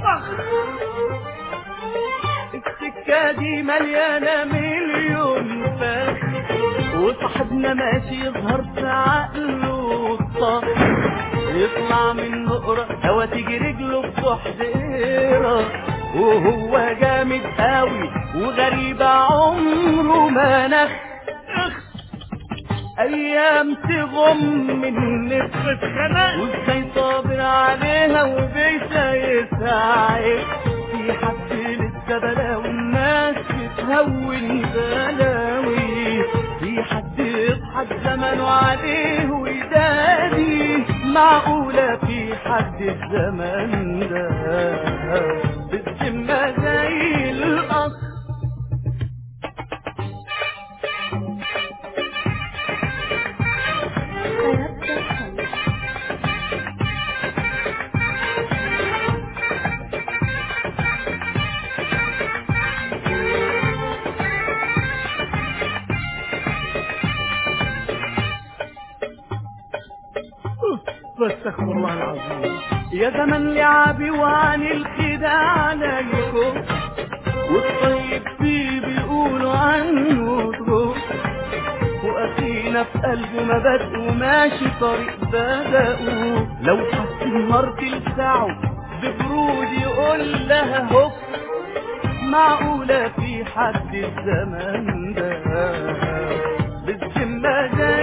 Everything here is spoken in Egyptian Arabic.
اخ السكة دي مليانة مليون فخ وصاحبنا ماشي يظهر في عقله الطخ يطلع من نقرة هوا تيجي رجله في بحضيرة وهو جامد قوي وغريب عمره ما نخ ايام تغم من نفخ خنق وازاي صابر عليها وبيسايسها عيب في حد لسه بلاوي الناس بتهون بلاوي في حد يضحك زمنه عليه ويدادي معقولة في حد الزمن ده بالذمة زي الأخ استغفر الله العظيم يا زمن لعبي وعن الخداع عليكم والطيب فيه بيقولوا عنه دروب واخينا في قلبه مبادئ وماشي طريق بدأوا لو حس النار تلسعه ببرود يقول لها هوب معقولة في حد الزمن ده بالذمة زي